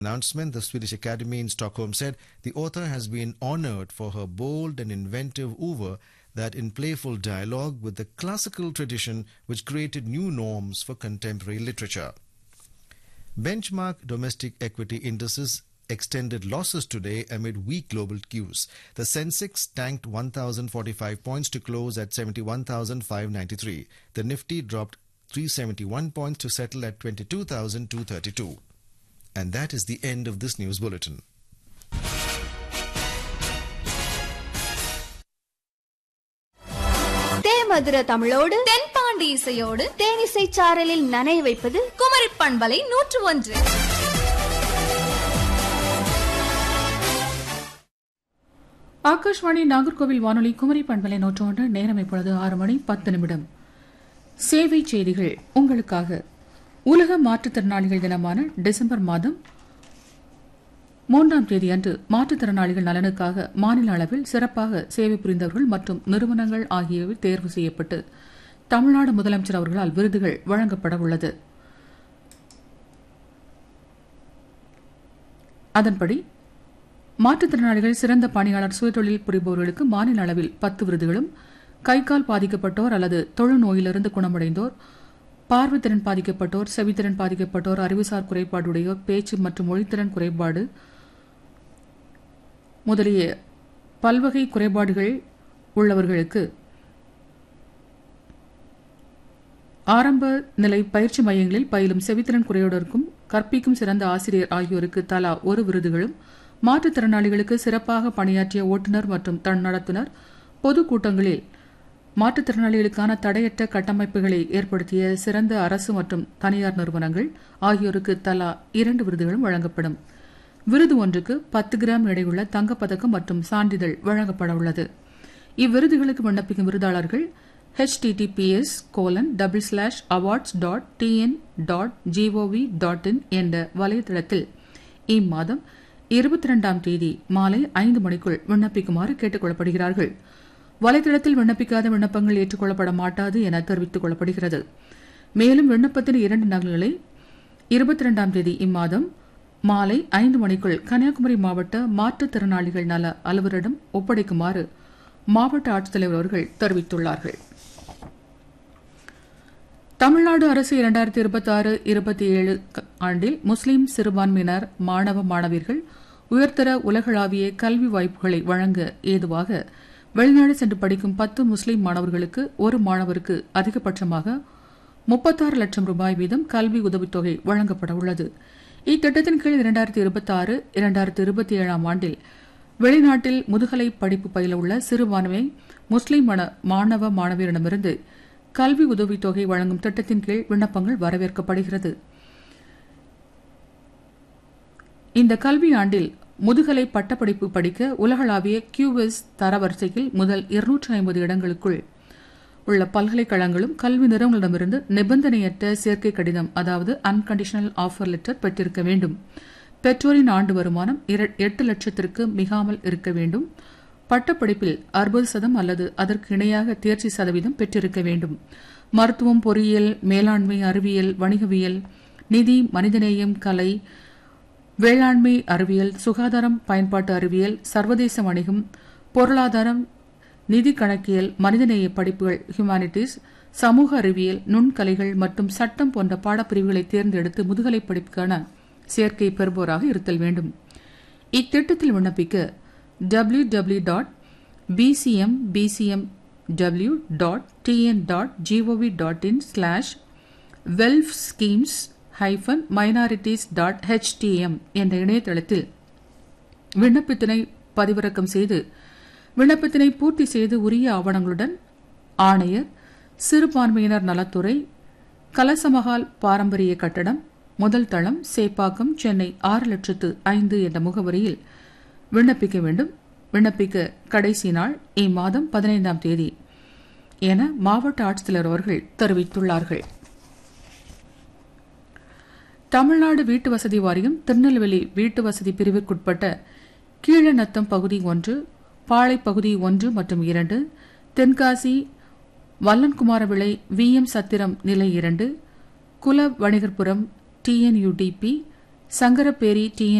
announcement, the Swedish Academy in Stockholm said the author has been honored for her bold and inventive oeuvre that in playful dialogue with the classical tradition which created new norms for contemporary literature. Benchmark domestic equity indices extended losses today amid weak global cues. The Sensex tanked 1,045 points to close at 71,593. The Nifty dropped 371 points to settle at 22,232. And that is the end of this news bulletin. தேமதுர தமிழோடு தென்பாண்டி இசையோடு தேனிசை சாரலில் நனைய வைப்பது குமரி பண்பலை நூற்று ஒன்று ஆகாஷ்வாணி நாகர்கோவில் வானொலி குமரி பண்பலை நூற்று ஒன்று நேரம் இப்பொழுது ஆறு மணி பத்து நிமிடம் சேவை செய்திகள் உங்களுக்காக உலக மாற்றுத்திறனாளிகள் தினமான டிசம்பர் மாதம் மூன்றாம் தேதி அன்று மாற்றுத்திறனாளிகள் நலனுக்காக மாநில அளவில் சிறப்பாக சேவை புரிந்தவர்கள் மற்றும் நிறுவனங்கள் ஆகியவை தேர்வு செய்யப்பட்டு தமிழ்நாடு முதலமைச்சர் அவர்களால் விருதுகள் வழங்கப்பட உள்ளது அதன்படி மாற்றுத்திறனாளிகள் சிறந்த பணியாளர் சுயதொழில் புரிபவர்களுக்கு மாநில அளவில் பத்து விருதுகளும் கை கால் பாதிக்கப்பட்டோர் அல்லது தொழுநோயிலிருந்து குணமடைந்தோர் பார்வைத்திறன் பாதிக்கப்பட்டோர் செவித்திறன் பாதிக்கப்பட்டோர் அறிவுசார் குறைபாடுடையோர் பேச்சு மற்றும் மொழித்திறன் குறைபாடு முதலிய பல்வகை குறைபாடுகள் உள்ளவர்களுக்கு ஆரம்ப நிலை பயிற்சி மையங்களில் பயிலும் செவித்திறன் குறையோடருக்கும் கற்பிக்கும் சிறந்த ஆசிரியர் ஆகியோருக்கு தலா ஒரு விருதுகளும் மாற்றுத்திறனாளிகளுக்கு சிறப்பாக பணியாற்றிய ஓட்டுநர் மற்றும் தன்னடத்துனர் பொது கூட்டங்களில் மாற்றுத்திறனாளிகளுக்கான தடையற்ற கட்டமைப்புகளை ஏற்படுத்திய சிறந்த அரசு மற்றும் தனியார் நிறுவனங்கள் ஆகியோருக்கு தலா இரண்டு விருதுகளும் வழங்கப்படும் விருது ஒன்றுக்கு பத்து கிராம் எடையுள்ள தங்கப்பதக்கம் மற்றும் சான்றிதழ் வழங்கப்பட உள்ளது இவ்விருதுகளுக்கு விண்ணப்பிக்கும் விருதாளர்கள் HTTPS colon double slash awards dot TN dot GOV dot in என்ற வலைதளத்தில் இம்மாதம் இருபத்தி ரெண்டாம் தேதி மாலை ஐந்து மணிக்குள் விண்ணப்பிக்குமாறு கேட்டுக் கொள்ளப்படுகிறார்கள் வலைதளத்தில் விண்ணப்பிக்காத விண்ணப்பங்கள் ஏற்றுக்கொள்ளப்பட மாட்டாது என தெரிவித்துக் கொள்ளப்படுகிறது மேலும் விண்ணப்பத்தின் இரண்டு நகல்களை இருபத்தி ரெண்டாம் தேதி இம்மாதம் மாலை ஐந்து மணிக்குள் கன்னியாகுமரி மாவட்ட மாற்றுத்திறனாளிகள் நல அலுவலரிடம் ஒப்படைக்குமாறு மாவட்ட ஆட்சித்தலைவர் அவர்கள் தெரிவித்துள்ளார்கள் தமிழ்நாடு அரசு இரண்டாயிரத்தி இருபத்தி ஆறு இருபத்தி ஏழு ஆண்டில் முஸ்லிம் சிறுபான்மையினர் மாணவ மாணவியர்கள் உயர்தர உலகளாவிய கல்வி வாய்ப்புகளை வழங்க ஏதுவாக வெளிநாடு சென்று படிக்கும் பத்து முஸ்லிம் மாணவர்களுக்கு ஒரு மாணவருக்கு அதிகபட்சமாக முப்பத்தாறு லட்சம் ரூபாய் வீதம் கல்வி உதவித்தொகை வழங்கப்பட உள்ளது இத்திட்டத்தின் கீழ் இரண்டாயிரத்தி இருபத்தி ஆறு இரண்டாயிரத்தி இருபத்தி ஏழாம் ஆண்டில் வெளிநாட்டில் முதுகலை படிப்பு பயில உள்ள சிறுபான்மை முஸ்லிம் மாணவ மாணவியரிடமிருந்து கல்வி உதவித்தொகை வழங்கும் திட்டத்தின் கீழ் விண்ணப்பங்கள் வரவேற்கப்படுகிறது இந்த கல்வி ஆண்டில் முதுகலை பட்டப்படிப்பு படிக்க உலகளாவிய கியூஎஸ் தரவரிசையில் முதல் இருநூற்றி ஐம்பது இடங்களுக்குள் உள்ள பல்கலைக்கழகங்களும் கல்வி நிறுவனங்களிடமிருந்து நிபந்தனையற்ற சேர்க்கை கடிதம் அதாவது அன்கண்டிஷனல் ஆஃபர் லெட்டர் பெற்றிருக்க வேண்டும் பெற்றோரின் ஆண்டு வருமானம் எட்டு லட்சத்திற்கு மிகாமல் இருக்க வேண்டும் பட்டப்படிப்பில் அறுபது சதம் அல்லது அதற்கு இணையாக தேர்ச்சி சதவீதம் பெற்றிருக்க வேண்டும் மருத்துவம் பொறியியல் மேலாண்மை அறிவியல் வணிகவியல் நிதி மனிதநேயம் கலை வேளாண்மை அறிவியல் சுகாதாரம் பயன்பாட்டு அறிவியல் சர்வதேச வணிகம் பொருளாதாரம் நிதி கணக்கியல் மனிதநேய படிப்புகள் ஹியூமானிட்டிஸ் சமூக அறிவியல் நுண்கலைகள் மற்றும் சட்டம் போன்ற பாடப்பிரிவுகளை தேர்ந்தெடுத்து முதுகலை படிப்புக்கான சேர்க்கை பெறுபவராக இருத்தல் வேண்டும் இத்திட்டத்தில் விண்ணப்பிக்க W W dot PCM PCM W dot TN dot GOV dot in slash welf schemes hyphen minorities dot HTM என்ற இணையதளத்தில் விண்ணப்பத்தினை பதிவிறக்கம் செய்து விண்ணப்பத்தினை பூர்த்தி செய்து உரிய ஆவணங்களுடன் ஆணையர் சிறுபான்மையினர் நலத்துறை கலசமகால் பாரம்பரிய கட்டடம் முதல் தளம் சேப்பாக்கம் சென்னை ஆறு லட்சத்து ஐந்து என்ற முகவரியில் விண்ணப்பிக்க வேண்டும் விண்ணப்பிக்க கடைசி நாள் இம்மாதம் பதினைந்தாம் தேதி என மாவட்ட ஆட்சித்தலைவர் அவர்கள் தெரிவித்துள்ளார்கள் தமிழ்நாடு வீட்டு வசதி வாரியம் திருநெல்வேலி வீட்டு வசதி பிரிவுக்குட்பட்ட கீழநத்தம் பகுதி ஒன்று பாளை பகுதி ஒன்று மற்றும் இரண்டு தென்காசி வல்லன்குமாரவிளை வி எம் சத்திரம் நிலை இரண்டு குல வணிகர்புரம் டிஎன்யூடிபி சங்கரப்பேரி டி